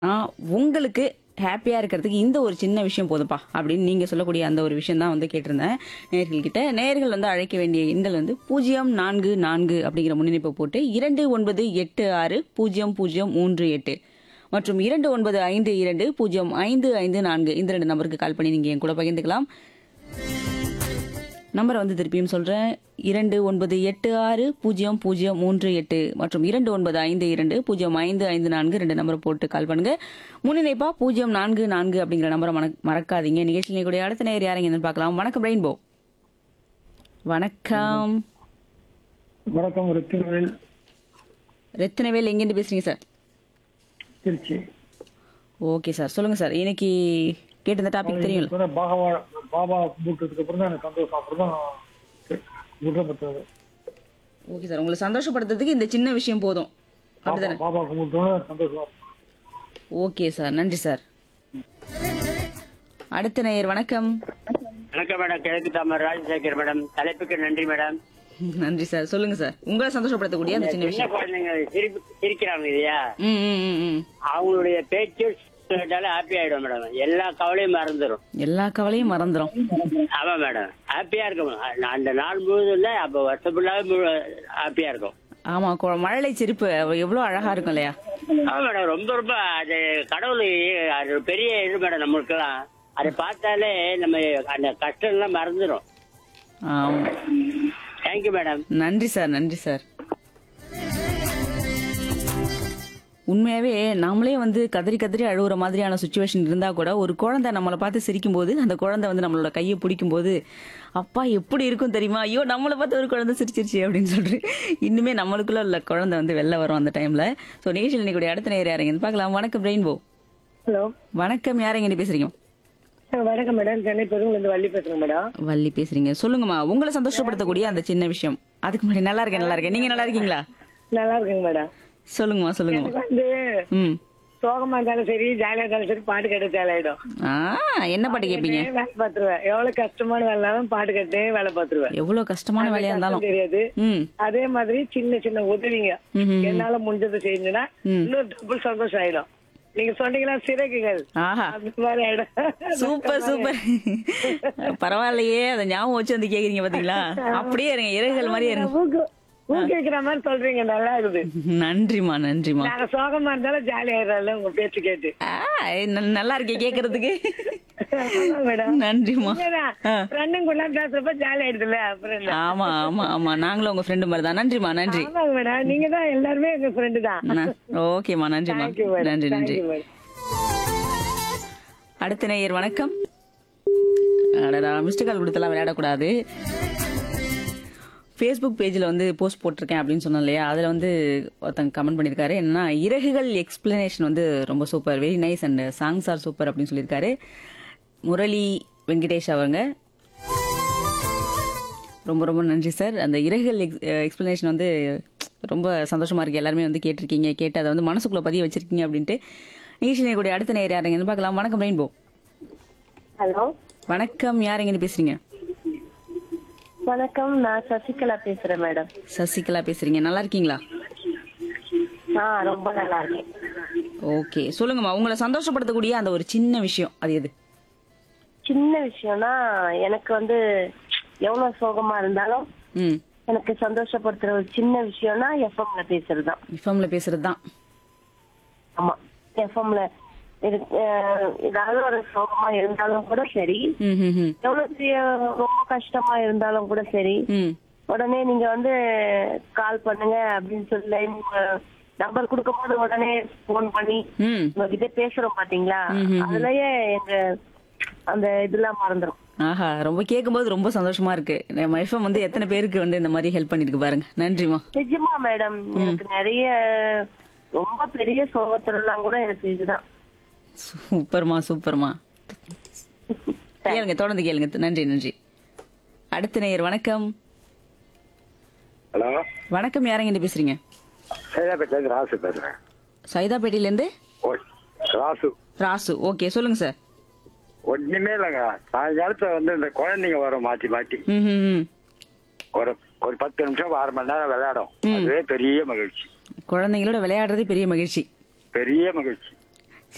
ஆ, உங்களுக்கு ஹாப்பியா இருக்கிறதுக்கு இந்த ஒரு சின்ன விஷயம் போதுப்பா அப்படின்னு நீங்க சொல்லக்கூடிய அந்த ஒரு விஷயம் தான் வந்து கேட்டிருந்தேன் நேர்கள் கிட்ட நேர்கள் வந்து அழைக்க வேண்டிய எண்கள் வந்து பூஜ்ஜியம் நான்கு நான்கு அப்படிங்கிற முன்னிணைப்பை போட்டு இரண்டு ஒன்பது எட்டு ஆறு பூஜ்ஜியம் பூஜ்ஜியம் மூன்று எட்டு மற்றும் இரண்டு ஒன்பது ஐந்து இரண்டு பூஜ்ஜியம் ஐந்து ஐந்து நான்கு இந்த ரெண்டு நம்பருக்கு கால் பண்ணி நீங்க என் கூட பகிர்ந்துக்கலாம் நம்பரை வந்து திருப்பியும் சொல்றேன் இரண்டு ஒன்பது எட்டு ஆறு பூஜ்ஜியம் பூஜ்ஜியம் மூன்று எட்டு மற்றும் இரண்டு ஒன்பது ஐந்து இரண்டு பூஜ்ஜியம் ஐந்து ஐந்து நான்கு ரெண்டு நம்பரை போட்டு கால் பண்ணுங்க முன்னிணைப்பா பூஜ்ஜியம் நான்கு நான்கு அப்படிங்கிற நம்பரை மறக்க- மறக்காதீங்க நிகழ்ச்சியில் கூடிய அடுத்த நேர் யாரைங்க என்னன்னு பார்க்கலாம் வணக்கம் ரெயின்போ வணக்கம் வணக்கம் ரித்தினவேல் ரத்தினவேல் எங்கேருந்து பேசுறீங்க சார் திருச்சி ஓகே சார் சொல்லுங்க சார் இன்னைக்கு கேட்ட இந்த டாபிக் தெரியும்ல இப்பதான் பாபா பாபா கும்பிட்டதுக்கு அப்புறம் தான் எனக்கு சந்தோஷம் அப்புறம் தான் குற்றப்பட்டது ஓகே சார் உங்களை சந்தோஷப்படுத்துறதுக்கு இந்த சின்ன விஷயம் போதும் அப்படிதானே பாபா கும்பிட்டோன்னு சந்தோஷமா இருக்கும். ஓகே சார் நன்றி சார் அடுத்த நேயர் வணக்கம் வணக்கம் மேடம் கிழக்கு தாமர் ராஜசேகர் மேடம் தலைப்புக்கு நன்றி மேடம் நன்றி சார் சொல்லுங்க சார் உங்களை சந்தோஷப்படுத்தக்கூடிய அந்த சின்ன சின்ன விஷயம் குழந்தைங்க சிரிப்பு சிரிக்கிறாங்க இல்லையா ம் ம் ம் ம் அவங்களுடைய பேச்சு கேட்டாலே ஹாப்பி ஆயிடும் மேடம் எல்லா கவலையும் மறந்துடும் எல்லா கவலையும் மறந்துடும் ஆமா மேடம் ஹாப்பியா இருக்கும் நான் அந்த நாள் முழுதும் இல்ல அப்ப வருஷம் ஃபுல்லாவே ஹாப்பியா இருக்கும் ஆமா கொ- மழலை சிரிப்பு அவ எவ்வளவு அழகா இருக்கும் இல்லையா ஆமா மேடம் ரொம்ப ரொம்ப அது கடவுள் அது ஒரு பெரிய இது மேடம் நம்மளுக்கெல்லாம் அதை பார்த்தாலே நம்ம அந்த கஷ்டம் எல்லாம் மறந்துடும் ஆமா தேங்க்யூ மேடம் நன்றி சார் நன்றி சார் உண்மையாவே நாமளே வந்து கதறி கதறி அழுகுற மாதிரியான சுச்சுவேஷன் இருந்தா கூட ஒரு குழந்தை நம்மளை பார்த்து சிரிக்கும் போது அந்த குழந்தை வந்து நம்மளோட கையை பிடிக்கும் போது அப்பா எப்படி இருக்கும் தெரியுமா ஐயோ நம்மளை பார்த்து ஒரு குழந்தை சிரிச்சிருச்சு அப்படின்னு சொல்லிட்டு இன்னுமே நம்மளுக்குள்ள உள்ள குழந்தை வந்து வெளில வரும் அந்த டைம்ல ஸோ நேஷனல் இன்னைக்கு அடுத்த நேரம் யாருங்கன்னு பார்க்கலாம் வணக்கம் ரெயின்போ ஹலோ வணக்கம் யாருங்க பேசுறீங்க வணக்கம் மேடம் சென்னை பெருங்குலேருந்து வள்ளி பேசுறேன் மேடம் வள்ளி பேசுறீங்க சொல்லுங்கம்மா உங்களை சந்தோஷப்படுத்தக்கூடிய அந்த சின்ன விஷயம் அதுக்கு முன்னாடி நல்லா இருக்கேன் நல்லா இருக்கேன் நீங்க நல்லா இருக்கீங்களா நல்லா இருக்குங்க மேடம் சொல்லுங்கம்மா சொல்லுங்கம்மா எனக்கு வந்து ம் சோகமா இருந்தாலும் சரி ஜாலியா இருந்தாலும் சரி பாட்டு கேட்டு ஜாலியாயிடும் ஆ என்ன பாட்டு கேட்பீங்க வேலை பார்த்துருவேன் எவ்வளவு கஷ்டமான வேலைனாலும் பாட்டு கேட்டு வேலை பார்த்துருவேன் எவ்வளவு கஷ்டமான வேலையா இருந்தாலும் தெரியாது ம் அதே மாதிரி சின்ன சின்ன உதவிங்க ம்ஹும். என்னால முடிஞ்சது செஞ்சுன்னா இன்னும் டபுள் சந்தோஷம் ஆயிடும் நீங்க சொன்னீங்கன்னா சிறகுகள் ஆஹா அந்த மாதிரி ஆயிடும் சூப்பர் சூப்பர் பரவாயில்லையே அதை ஞாபகம் வச்சு வந்து கேக்குறீங்க பாத்தீங்களா அப்படியே இருங்க இறகுகள் மாதிரியே இருங்க ஊக்கு- ஊக்குவிக்கிற மாதிரி சொல்றீங்க நல்லா இருக்குது நன்றிமா நன்றிமா நாங்க சோகமா இருந்தாலும் ஜாலியா ஆயிடுறோம்ல உங்க பேச்சு கேட்டு ஆ, ந- நல்லா இருக்கே கேக்குறதுக்கு ஆமா மேடம் நன்றிமா ஆ. ஃப்ரெண்டுங்குள்ள பேசுறப்ப ஜாலி ஆயிடுதுல்ல அப்புறம் என்ன ஆமா ஆமா ஆமா நாங்களும் உங்க ஃப்ரெண்டு மாதிரி தான் நன்றிமா நன்றி ஆமாங்க மேடம் நீங்க தான் எல்லாருமே எங்க ஃப்ரெண்டு தான் ந- ஓகேமா நன்றிமா Thank you, madam. நன்றி Thank நன்றி you, madam. அடுத்த நேயர் வணக்கம் அடடா மிஸ்டு கால் கொடுத்தெல்லாம் விளையாடக்கூடாது ஃபேஸ்புக் பேஜில் வந்து போஸ்ட் போட்டிருக்கேன் அப்படின்னு சொன்னேன் இல்லையா அதில் வந்து ஒருத்தங்க கமெண்ட் பண்ணியிருக்காரு என்னன்னா இறகுகள் எக்ஸ்பிளனேஷன் வந்து ரொம்ப super very nice and songs are super அப்படின்னு சொல்லியிருக்காரு முரளி வெங்கடேஷ் அவங்க ரொம்ப ரொம்ப நன்றி சார் அந்த இறகுகள் எக்ஸ்பிளனேஷன் வந்து ரொம்ப சந்தோஷமா இருக்கு எல்லாருமே வந்து கேட்டிருக்கீங்க கேட்டு அதை வந்து மனசுக்குள்ள பதிய வச்சிருக்கீங்க அப்படின்ட்டு நிகழ்ச்சி கூடிய அடுத்த நேரம் யாருங்கன்னு பார்க்கலாம் வணக்கம் ரெயின்போ ஹலோ வணக்கம் யாருங்கன்னு பேசுறீங்க வணக்கம் நான் சசிகலா பேசுறேன் மேடம் சசிகலா பேசுறீங்க நல்லா இருக்கீங்களா ஆ ரொம்ப நல்லா இருக்கேன் ஓகே சொல்லுங்கம்மா உங்களை சந்தோஷப்படுத்தக்கூடிய அந்த ஒரு சின்ன விஷயம் அது எது சின்ன விஷயம்னா எனக்கு வந்து எவ்வளவு சோகமா இருந்தாலும் ம் எனக்கு சந்தோஷப்படுத்துற ஒரு சின்ன விஷயம்னா எஃப்எம்ல பேசுறது தான் இஃபம்ல பேசுறது தான் ஆமா எஃப்எம்ல ஏதாவது ஒரு சோகமா இருந்தாலும் கூட சரி ம் ம் ம் எவ்வளவு பெரிய ரொம்ப கஷ்டமா இருந்தாலும் கூட சரி ம் உடனே நீங்க வந்து கால் பண்ணுங்க அப்படின்னு சொல்லி நம்பர் கொடுக்கும்போது உடனே போன் பண்ணி ம் உங்ககிட்ட பேசுறோம் பாத்தீங்களா அதுலயே எங்க அந்த இதெல்லாம் மறந்துரும் ஆஹா ரொம்ப கேட்கும்போது ரொம்ப சந்தோஷமா இருக்கு நம்ம எஃப்எம் வந்து எத்தனை பேருக்கு வந்து இந்த மாதிரி ஹெல்ப் பண்ணிருக்கு பாருங்க நன்றிமா நிஜமா மேடம் எனக்கு நிறைய ரொம்ப பெரிய சோகத்துலாம் கூட எனக்கு இதுதான் சூப்பர்மா சூப்பர்மா கேளுங்க தொடர்ந்து கேளுங்க நன்றி நன்றி அடுத்த நேயர் வணக்கம் ஹலோ வணக்கம் யாரங்க பேசுறீங்க சைதாப்பேட்டிலேருந்து ராசு பேசுறேன் சைதாப்பேட்டையில இருந்து ஓ ராசு ராசு ஓகே சொல்லுங்க சார் ஒண்ணுமே இல்லைங்க சாயங்காலத்துல வந்து இந்த குழந்தைங்க வரும் மாத்தி மாத்தி ம் ம், ம் ஒரு ஒரு பத்து நிமிஷம் அரை மணி நேரம் விளையாடும் அதுவே பெரிய மகிழ்ச்சி குழந்தைங்களோட விளையாடுறதே பெரிய மகிழ்ச்சி பெரிய மகிழ்ச்சி